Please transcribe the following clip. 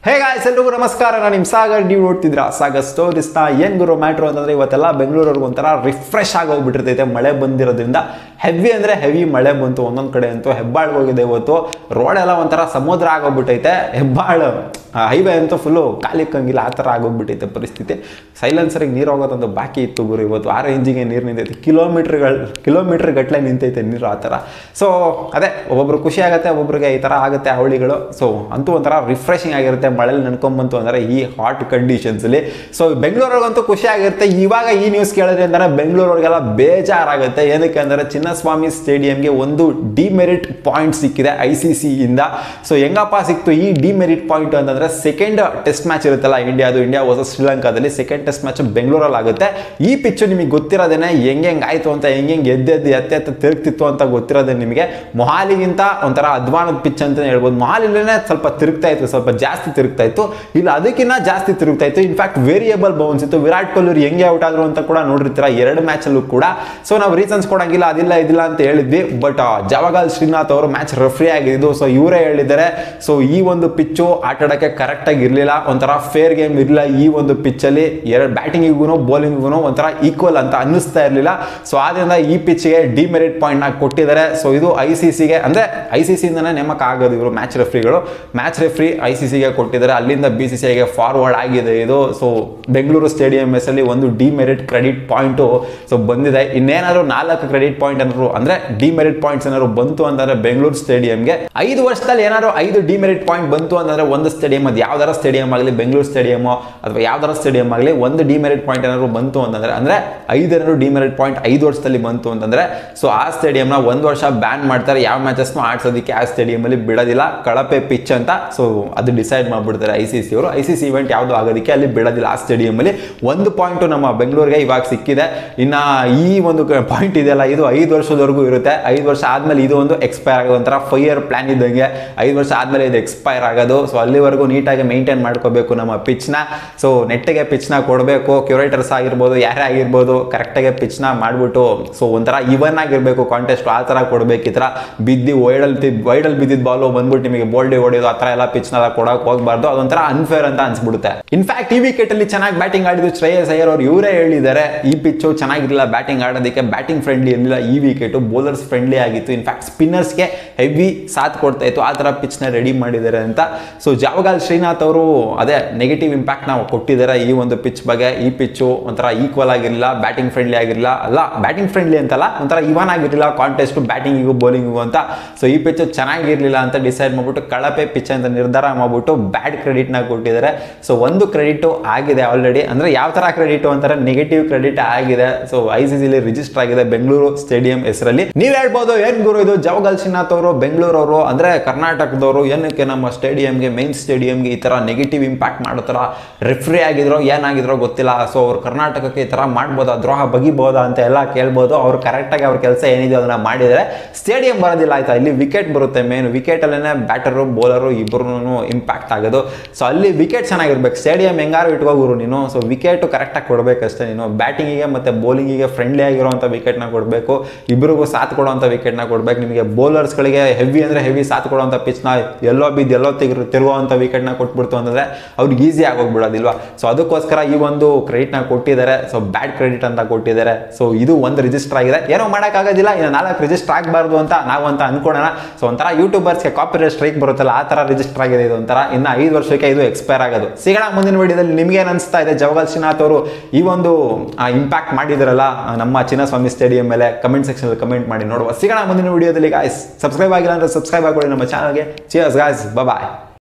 hey guys ಎಲ್ರಿಗೂ ನಮಸ್ಕಾರ ನಾನು ನಿಮ್ಮ ಸಾಗರ್ ನೀವು ನೋಡ್ತಿದ್ರ ಸಾಗರ್ ಸ್ಟೋರಿಸ್ನ ಏನ್ ಗುರು ಮ್ಯಾಟ್ರು ಅಂತಂದ್ರೆ ಇವತ್ತೆಲ್ಲ ಬೆಂಗಳೂರವ್ರಿಗೆ ಒಂಥರ ರಿಫ್ರೆಶ್ ಆಗಿ ಹೋಗ್ಬಿಟ್ಟಿರ್ತೈತೆ ಮಳೆ ಬಂದಿರೋದ್ರಿಂದ ಹೆವಿ ಅಂದ್ರೆ ಹೆವಿ ಮಳೆ ಬಂತು ಒಂದೊಂದ್ ಕಡೆ ಅಂತೂ ಹೆಬ್ಬಾಳ್ಗೆ ಹೋಗಿದೆ ಇವತ್ತು ರೋಡ್ ಎಲ್ಲ ಒಂಥರ ಸಮುದ್ರ ಆಗೋಗ್ಬಿಟ್ಟೈತೆ ಹೆಬ್ಬಾಳು ಹೈವೇ ಅಂತೂ ಫುಲ್ಲು ಕಾಲಿಕ್ಕಂಗಿಲ್ಲ ಆ ಥರ ಆಗೋಗ್ಬಿಟ್ಟೈತೆ ಪರಿಸ್ಥಿತಿ ಸೈಲೆನ್ಸರಿಗೆ ನೀರು ಹೋಗೋದೊಂದು ಬಾಕಿ ಇತ್ತು ಗುರು ಇವತ್ತು ಆ ರೇಂಜಿಗೆ ನೀರು ನಿಂತೈತೆ ಕಿಲೋಮೀಟ್ರ್ಗಳು ಕಿಲೋಮೀಟ್ರ್ ಗಟ್ಟಲೆ ನಿಂತೈತೆ ನೀರು ಆ ಥರ ಸೊ ಅದೇ ಒಬ್ಬೊಬ್ರು ಖುಷಿ ಆಗುತ್ತೆ ಒಬ್ಬೊಬ್ರಿಗೆ ಈ ಥರ ಆಗುತ್ತೆ ಅವಳಿಗಳು ಸೊ ಅಂತೂ ಒಂಥರ ರಿಫ್ರೆಶಿಂಗ್ ಆಗಿರುತ್ತೆ ಮಳೆಲಿ ನಡ್ಕೊಂಬಂತು ಅಂದರೆ ಈ ಹಾಟ್ ಕಂಡೀಷನ್ಸಲ್ಲಿ ಸೊ ಬೆಂಗಳೂರಿಗಂತೂ ಖುಷಿ ಆಗಿರುತ್ತೆ ಇವಾಗ ಈ ನ್ಯೂಸ್ ಕೇಳಿದ್ರೆ ಅಂದರೆ ಬೆಂಗಳೂರವ್ರಿಗೆಲ್ಲ ಬೇಜಾರಾಗುತ್ತೆ ಏನಕ್ಕೆ ಅಂದರೆ ಚಿನ್ನಸ್ವಾಮಿ ಸ್ಟೇಡಿಯಂಗೆ ಒಂದು ಡಿಮೆರಿಟ್ ಪಾಯಿಂಟ್ ಸಿಕ್ಕಿದೆ ಐ ಸಿ ಸಿಯಿಂದ ಸೊ ಹೆಂಗಪ್ಪ ಸಿಕ್ತು ಈ ಡಿಮೆರಿಟ್ ಪಾಯಿಂಟ್ ಅಂತಂದರೆ ಸೆಕೆಂಡ್ ಟೆಸ್ಟ್ ಮ್ಯಾಚ್ ಇರುತ್ತಲ್ಲ ಇಂಡಿಯಾದು ಇಂಡಿಯಾ ವರ್ಸಸ್ ಶ್ರೀಲಂಕಾದಲ್ಲಿ ಸೆಕೆಂಡ್ ಟೆಸ್ಟ್ ಮ್ಯಾಚ್ ಬೆಂಗಳೂರಲ್ಲಿ ಆಗುತ್ತೆ ಈ ಪಿಚ್ಚು ನಿಮಗೆ ಗೊತ್ತಿರೋದೇನೆ ಹೆಂಗೆ ಹೆಂಗೆ ಆಯಿತು ಅಂತ ಹೆಂಗೆ ಹೆಂಗೆ ಎದ್ದೆದ್ದು ಎತ್ತೆ ಎತ್ತ ತಿರುಗ್ತಿತ್ತು ಅಂತ ಗೊತ್ತಿರೋದೇ ನಿಮಗೆ ಮೊಹಾಲಿಗಿಂತ ಒಂಥರ ಅಧ್ವಾನದ ಪಿಚ್ ಅಂತ ಹೇಳ್ಬೋದು ಮೊಹಾಲಿಲೇ ಸ್ವಲ್ಪ ತಿರುಗ್ತಾ ಇತ್ತು ಸ್ವಲ್ಪ ಜಾಸ್ತಿ ತಿರುಗ್ತಾ ಇತ್ತು ಇಲ್ಲ ಅದಕ್ಕಿಂತ ಜಾಸ್ತಿ ತಿರುಗ್ತಾ ಇತ್ತು ಇನ್ಫ್ಯಾಕ್ಟ್ ವೇರಿಯಬಲ್ ಬೌನ್ಸ್ ಇತ್ತು ವಿರಾಟ್ ಕೊಹ್ಲಿ ಹೆಂಗೆ ಔಟ್ ಆದ್ರು ಅಂತ ಕೂಡ ನೋಡಿರ್ತೀರ ಎರಡು ಮ್ಯಾಚಲ್ಲೂ ಕೂಡ ಸೊ ನಾವು ರೀಸನ್ಸ್ ಕೊಡಂಗಿಲ್ಲ ಅದಿಲ್ಲ ಇದಿಲ್ಲ ಅಂತ ಹೇಳಿದ್ವಿ ಬಟ್ ಜವಾಗಲ್ ಶ್ರೀನಾಥ್ ಅವರು ಮ್ಯಾಚ್ ರೆಫ್ರಿ ಆಗಿದ್ದು ಸೊ ಇವರೇ ಹೇಳಿದ್ದಾರೆ ಸೊ ಈ ಒಂದು ಪಿಚ್ಚು ಆಟ ಆಡೋಕ್ಕೆ ಕರೆಕ್ಟಾಗಿ ಇರಲಿಲ್ಲ ಒಂಥರ ಫೇರ್ ಗೇಮ್ ಇರಲಿಲ್ಲ ಈ ಒಂದು ಪಿಚ್ಚಲ್ಲಿ ಎರಡು ಬ್ಯಾಟಿಂಗಿಗೂ ಬೌಲಿಂಗಿಗೂ ಒಂಥರ ಈಕ್ವಲ್ ಅಂತ ಅನ್ನಿಸ್ತಾ ಇರಲಿಲ್ಲ ಸೊ ಆದ್ರಿಂದ ಈ ಪಿಚ್ಗೆ ಡಿಮೆರಿಟ್ ಪಾಯಿಂಟ್ನ ಕೊಟ್ಟಿದ್ದಾರೆ ಸೊ ಇದು ಐ ಸಿ ಸಿಗೆ ಅಂದರೆ ಐ ಸಿ ಸಿಯಿಂದನೇ ನೇಮಕ ಆಗೋದು ಇವರು ಮ್ಯಾಚ್ ರೆಫ್ರಿಗಳು ಮ್ಯಾಚ್ ರೆಫ್ರಿ ಐ ಸಿ ಸಿಗೆ ಕೊಟ್ಟಿದ್ದಾರೆ ಅಲ್ಲಿಂದ ಬಿ ಸಿ ಸಿ ಐಗೆ ಫಾರ್ವರ್ಡ್ ಆಗಿದೆ ಇದು ಸೊ ಬೆಂಗಳೂರು ಸ್ಟೇಡಿಯಂ ಅಲ್ಲಿ ಒಂದು ಡಿಮೆರಿಟ್ ಕ್ರೆಡಿಟ್ ಪಾಯಿಂಟು ಸೊ ಬಂದಿದೆ ಇನ್ನೇನಾದ್ರು ನಾಲ್ಕು ಕ್ರೆಡಿಟ್ ಪಾಯಿಂಟ್ ಏನಾದ್ರು ಅಂದರೆ ಡಿಮೆರಿಟ್ ಪಾಯಿಂಟ್ಸ್ ಏನಾದ್ರು ಬಂತು ಅಂತಂದ್ರೆ ಬೆಂಗಳೂರು ಸ್ಟೇಡಿಯಂಗೆ ಐದು ವರ್ಷದಲ್ಲಿ ಏನಾದ್ರು ಐದು ಡಿಮೆರಿಟ್ ಪಾಯಿಂಟ್ ಬಂತು ಅಂತಂದ್ರೆ ಒಂದು ಸ್ಟೇಡಿಯಂ ಅದು ಯಾವ್ದಾರ ಸ್ಟೇಡಿಯಂ ಆಗಲಿ ಬೆಂಗಳೂರು ಸ್ಟೇಡಿಯಮೋ ಅಥವಾ ಯಾವ್ದಾರ ಸ್ಟೇಡಿಯಂ ಆಗಲಿ ಒಂದು ಡಿಮೆರಿಟ್ ಪಾಯಿಂಟ್ ಏನಾದ್ರು ಬಂತು ಅಂತಂದ್ರೆ ಅಂದ್ರೆ ಐದು ಏನಾದ್ರು ಡಿಮೆರಿಟ್ ಪಾಯಿಂಟ್ ಐದು ವರ್ಷದಲ್ಲಿ ಬಂತು ಅಂತಂದ್ರೆ ಸೊ ಆ ಸ್ಟೇಡಿಯಂನ ಒಂದು ವರ್ಷ ಬ್ಯಾನ್ ಮಾಡ್ತಾರೆ ಯಾವ ಮ್ಯಾಚಸ್ನು ಆಡ್ಸೋದಕ್ಕೆ ಆ ಸ್ಟೇಡಿಯಮಲ್ಲಿ ಬಿಡೋದಿಲ್ಲ ಕಳಪೆ ಪಿಚ್ ಅಂತ ಸೊ ಅದು ಡಿಸೈಡ್ ಮಾಡ್ಬಿಡ್ತಾರೆ ಐ ಸಿ ಸಿ ಅವರು ಐ ಸಿ ಸಿ ಇವೆಂಟ್ ಯಾವುದು ಆಗೋದಕ್ಕೆ ಅಲ್ಲಿ ಬಿಡೋದಿಲ್ಲ ಆ ಸ್ಟೇಡಿಯಮಲ್ಲಿ ಒಂದು ಪಾಯಿಂಟು ನಮ್ಮ ಬೆಂಗಳೂರಿಗೆ ಇವಾಗ ಸಿಕ್ಕಿದೆ ಇನ್ನು ಈ ಒಂದು ಪಾಯಿಂಟ್ ಇದೆಯಲ್ಲ ಇದು ಐದು ವರ್ಷದವರೆಗೂ ಇರುತ್ತೆ ಐದು ವರ್ಷ ಆದಮೇಲೆ ಇದು ಒಂದು ಎಕ್ಸ್ಪೈರ್ ಆಗೋದು ಒಂಥರ ಫೈವ್ ಇಯರ್ ಪ್ಲಾನ್ ಇದ್ದಂಗೆ ಐದು ವರ್ಷ ಆದಮೇಲೆ ಇದು ಎಕ್ಸ್ಪೈರ್ ಆಗೋದು ಸೊ ಅಲ್ಲಿವರೆಗೂ ನೀಟಾಗಿ ಮೇಂಟೈನ್ ಮಾಡ್ಕೋಬೇಕು ನಮ್ಮ ಪಿಚ್ನ ಸೊ ನೆಟ್ಟಿಗೆ ಪಿಚ್ನ ಕೊಡಬೇಕು ಕ್ಯೂರೇಟರ್ಸ್ ಆಗಿರ್ಬೋದು ಯಾರೇ ಆಗಿರ್ಬೋದು ಕರೆಕ್ಟಾಗಿ ಪಿಚ್ನ ಮಾಡಿಬಿಟ್ಟು ಸೊ ಒಂಥರ ಇವನ್ ಆಗಿರಬೇಕು ಕಾಂಟೆಸ್ಟ್ ಆ ಥರ ಕೊಡಬೇಕು ಈ ಥರ ಬಿದ್ದು ವೈಡಲ್ ವೈಡಲ್ ಬಿದ್ದಿದ್ದ ಬಾಲು ಬಂದ್ಬಿಟ್ಟು ನಿಮಗೆ ಬೋಲ್ಡಿ ಹೊಡೆಯೋದು ಆ ಥರ ಎಲ್ಲ ಪಿಚ್ನೆಲ್ಲ ಕೊಡೋಕೆ ಹೋಗಬಾರ್ದು ಅದೊಂಥರ ಅನ್ಫೇರ್ ಅಂತ ಅನ್ಸ್ಬಿಡುತ್ತೆ ಇನ್ಫ್ಯಾಕ್ಟ್ ಈ ವಿಕೆಟ್ ಅಲ್ಲಿ ಚೆನ್ನಾಗಿ ಬ್ಯಾಟಿಂಗ್ ಆಡಿದ್ದು ಶ್ರೇಯಸ್ ಅಯ್ಯರ್ ಅವ್ರು ಇವರೇ ಹೇಳಿದ್ದಾರೆ ಈ ಪಿಚ್ಚು ಚೆನ್ನಾಗಿರಲಿಲ್ಲ ಬ್ಯಾಟಿಂಗ್ ಆಡೋದಕ್ಕೆ ಬ್ಯಾಟಿಂಗ್ ಫ್ರೆಂಡ್ಲಿ ಇರಲಿಲ್ಲ ಈ ವಿಕೆಟ್ ಬೌಲರ್ಸ್ ಫ್ರೆಂಡ್ಲಿ ಆಗಿತ್ತು ಇನ್ಫ್ಯಾಕ್ಟ್ ಸ್ಪಿನ್ನರ್ಸ್ಗೆ ಹೆವಿ ಸಾಥ್ ಕೊಡ್ತಾ ಇತ್ತು ಆ ಥರ ಪಿಚ್ನ ರೆಡಿ ಮಾಡಿದ್ದಾರೆ ಅಂತ ಸೊ ಜಾವಗಾಲ್ ಶ್ರೀನಾಥ್ ಅವರು ಅದೇ ನೆಗೆಟಿವ್ ಇಂಪ್ಯಾಕ್ಟ್ ನಾವು ಕೊಟ್ಟಿದ್ದಾರೆ ಈ ಒಂದು ಪಿಚ್ ಬಗ್ಗೆ ಈ ಪಿಚ್ಚು ಒಂಥರ ಈಕ್ವಲ್ ಆಗಿರಲಿಲ್ಲ ಬ್ಯಾಟಿಂಗ್ ಫ್ರೆಂಡ್ಲಿ ಆಗಿರಲಿಲ್ಲ ಅಲ್ಲ ಬ್ಯಾಟಿಂಗ್ ಫ್ರೆಂಡ್ಲಿ ಅಂತಲ್ಲ ಒಂಥರ ಇವನ್ ಆಗಿರಲಿಲ್ಲ ಕಾಂಟೆಸ್ಟ್ ಬ್ಯಾಟಿಂಗಿಗೂ ಬೌಲಿಂಗಿಗೂ ಅಂತ ಸೊ ಈ ಪಿಚ್ ಚೆನ್ನಾಗಿರಲಿಲ್ಲ ಅಂತ ಡಿಸೈಡ್ ಮಾಡ್ಬಿಟ್ಟು ಕಳಪೆ ಪಿಚ್ ಅಂತ ನಿರ್ಧಾರ ಮಾಡ್ಬಿಟ್ಟು ಬ್ಯಾಡ್ ಕ್ರೆಡಿಟ್ನ ಕೊಟ್ಟಿದ್ದಾರೆ ಸೊ ಒಂದು ಕ್ರೆಡಿಟ್ ಆಗಿದೆ ಆಲ್ರೆಡಿ ಅಂದ್ರೆ ಯಾವ ತರ ಕ್ರೆಡಿಟ್ ಅಂತಾರೆ ನೆಗೆಟಿವ್ ಕ್ರೆಡಿಟ್ ಆಗಿದೆ ಸೊ ಐ ಸಿ ಸಿಲಿ ರಿಜಿಸ್ಟರ್ ಆಗಿದೆ ಬೆಂಗಳೂರು ಸ್ಟೇಡಿಯಂ ಹೆಸರಲ್ಲಿ ನೀವ್ ಹೇಳ್ಬೋದು ಏನ್ ಗುರು ಇದು ಜವಗಲ್ ಶ್ರೀನಾಥ್ ಅವರು ಬೆಂಗಳೂರವರು ಅಂದ್ರೆ ಕರ್ನಾಟಕದವರು ಏನಕ್ಕೆ ನಮ್ಮ ಸ್ಟೇಡಿಯಂಗೆ ಮೈನ್ ಸ್ಟೇಡಿಯಂಗೆ ಈ ತರ ನೆಗೆಟಿವ್ ಇಂಪ್ಯಾಕ್ಟ್ ಮಾಡೋ ತರ ರೆಫ್ರಿ ಆಗಿದ್ರೋ ಏನಾಗಿದ್ರೋ ಗೊತ್ತಿಲ್ಲ ಸೊ ಅವ್ರು ಕರ್ನಾಟಕಕ್ಕೆ ಈ ತರ ಮಾಡ್ಬೋದಾ ದ್ರೋಹ ಬಗಿಬೋದಾ ಅಂತ ಎಲ್ಲ ಕೇಳ್ಬೋದು ಅವ್ರು ಕರೆಕ್ಟಾಗಿ ಅವ್ರ ಕೆಲಸ ಏನಿದೆ ಅದನ್ನ ಮಾಡಿದರೆ ಸ್ಟೇಡಿಯಂ ಬರೋದಿಲ್ಲ ಆಯ್ತಾ ಇಲ್ಲಿ ವಿಕೆಟ್ ಬರುತ್ತೆ ಮೇನ್ ವಿಕೆಟ್ ಅಲ್ಲೇ ಬ್ಯಾಟರು ಬೌಲರು ಇಬ್ಬರು ಇಂಪ್ಯಾಕ್ಟ್ ಆಗೋದು ಸೊ ಅಲ್ಲಿ ವಿಕೆಟ್ ಚೆನ್ನಾಗಿರ್ಬೇಕು ಸ್ಟೇಡಿಯಂ ಹೆಂಗಾರು ಇಟ್ಕೋಗುರು ನೀನು ಸೊ ವಿಕೆಟ್ ಕರೆಕ್ಟಾಗಿ ಕೊಡಬೇಕಷ್ಟೇ ನೀನು ಬ್ಯಾಟಿಂಗಿಗೆ ಮತ್ತು ಬೌಲಿಂಗಿಗೆ ಫ್ರೆಂಡ್ಲಿ ಆಗಿರುವಂಥ ವಿಕೆಟ್ನ ಕೊಡಬೇಕು ಇಬ್ಬರಿಗೂ ಸಾಥ್ ಕೊಡುವಂಥ ವಿಕೆಟ್ನ ಕೊಡಬೇಕು ನಿಮಗೆ ಬೌಲರ್ಸ್ಗಳಿಗೆ ಹೆವಿ ಅಂದರೆ ಹೆವಿ ಸಾಥ್ ಕೊಡುವಂಥ ಪಿಚ್ನ ಎಲ್ಲೋ ಬಿದ್ದು ಎಲ್ಲೋ ತೆಗಿರು ತಿರುಗುವಂಥ ವಿಕೆಟ್ನ ಕೊಟ್ಬಿಡ್ತು ಅಂತಂದರೆ ಅವ್ರಿಗೆ ಈಸಿ ಆಗೋಗ್ಬಿಡೋದಿಲ್ವಾ ಸೊ ಅದಕ್ಕೋಸ್ಕರ ಈ ಒಂದು ಕ್ರೆಡಿಟ್ನ ಕೊಟ್ಟಿದ್ದಾರೆ ಸೊ ಬ್ಯಾಡ್ ಕ್ರೆಡಿಟ್ ಅಂತ ಕೊಟ್ಟಿದ್ದಾರೆ ಸೊ ಇದು ಒಂದು ರಿಜಿಸ್ಟರ್ ಆಗಿದೆ ಏನೋ ಮಾಡೋಕ್ಕಾಗೋದಿಲ್ಲ ಇನ್ನು ನಾಲ್ಕು ರಿಜಿಸ್ಟರ್ ಆಗಬಾರ್ದು ಅಂತ ನಾವು ಅಂತ ಅನ್ಕೊಳ್ಳೋಣ ಸೊ ಒಂಥರ ಯೂಟ್ಯೂಬರ್ಸ್ಗೆ ಕಾಪಿರೈಟ್ ಸ್ಟ್ರೈಕ್ ಬರುತ್ತಲ್ಲ ಆ ಥರ ರಿಜಿಸ್ಟರ್ ಆಗಿದೆ ಇದು ಒಂಥರ ಇನ್ನು ಐದು ವರ್ಷಕ್ಕೆ ಇದು ಎಕ್ಸ್ಪೈರ್ ಆಗೋದು ಸಿಗೋಣ ಮುಂದಿನ ವಿಡಿಯೋದಲ್ಲಿ ನಿಮ್ಗೆ ಏನು ಅನಿಸ್ತಾ ಇದೆ ಜವಗಲ್ ಶ್ರೀನಾಥ್ ಅವರು ಈ ಒಂದು ಇಂಪ್ಯಾಕ್ಟ್ ಮಾಡಿದಾರಲ್ಲ ನಮ್ಮ ಚಿನ್ನಸ್ವಾಮಿ ಸ್ಟೇಡಿಯಂ ಮೇಲೆ ಕಮೆಂಟ್ ಸೆಕ್ಷನ್ ಕಮೆಂಟ್ ಮಾಡಿ ನೋಡುವ ಸಿಗೋಣ ಮುಂದಿನ ವಿಡಿಯೋದಲ್ಲಿ ಗಾಯ್ಸ್ ಸಬ್ಸ್ಕ್ರೈಬ್ ಆಗಿಲ್ಲ ಅಂದ್ರೆ ಸಬ್ಸ್ಕ್ರೈಬ್ ಆಗಿಕೊಳ್ಳಿ ನಮ್ಮ ಚಾನಲ್ಗೆ ಚಿಯರ್ಸ್ ಗಾಯ್ಸ್ ಬಾಯ್